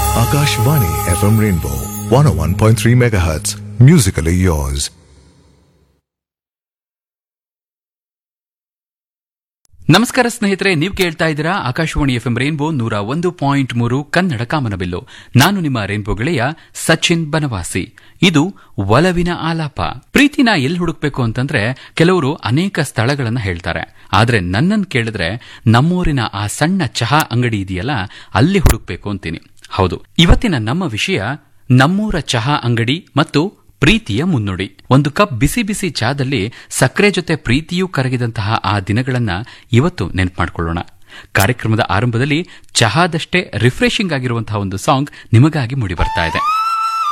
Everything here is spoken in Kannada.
Akashvani FM Rainbow 101.3 MHz. Musically yours. ನಮಸ್ಕಾರ ಸ್ನೇಹಿತರೆ ನೀವು ಕೇಳ್ತಾ ಇದ್ದೀರಾ ಆಕಾಶವಾಣಿ ಎಫ್ಎಂ ರೇನ್ಬೋ ನೂರ ಒಂದು ಪಾಯಿಂಟ್ ಮೂರು ಕನ್ನಡ ಕಾಮನಬಿಲ್ಲು ನಾನು ನಿಮ್ಮ ರೇನ್ಬೋ ಗೆಳೆಯ ಸಚಿನ್ ಬನವಾಸಿ ಇದು ಒಲವಿನ ಆಲಾಪ ಪ್ರೀತಿನ ಎಲ್ಲಿ ಹುಡುಕ್ಬೇಕು ಅಂತಂದ್ರೆ ಕೆಲವರು ಅನೇಕ ಸ್ಥಳಗಳನ್ನ ಹೇಳ್ತಾರೆ ಆದ್ರೆ ನನ್ನನ್ನು ಕೇಳಿದ್ರೆ ನಮ್ಮೂರಿನ ಆ ಸಣ್ಣ ಚಹಾ ಅಂಗಡಿ ಇದೆಯಲ್ಲ ಅಲ್ಲಿ ಹುಡುಕ್ಬೇಕು ಅಂತೀನಿ ಹೌದು ಇವತ್ತಿನ ನಮ್ಮ ವಿಷಯ ನಮ್ಮೂರ ಚಹಾ ಅಂಗಡಿ ಮತ್ತು ಪ್ರೀತಿಯ ಮುನ್ನುಡಿ ಒಂದು ಕಪ್ ಬಿಸಿ ಬಿಸಿ ಚಾದಲ್ಲಿ ಸಕ್ಕರೆ ಜೊತೆ ಪ್ರೀತಿಯೂ ಕರಗಿದಂತಹ ಆ ದಿನಗಳನ್ನ ಇವತ್ತು ನೆನಪು ಮಾಡಿಕೊಳ್ಳೋಣ ಕಾರ್ಯಕ್ರಮದ ಆರಂಭದಲ್ಲಿ ಚಹಾದಷ್ಟೇ ರಿಫ್ರೆಶಿಂಗ್ ಆಗಿರುವಂತಹ ಒಂದು ಸಾಂಗ್ ನಿಮಗಾಗಿ ಮೂಡಿ ಬರ್ತಾ ಇದೆ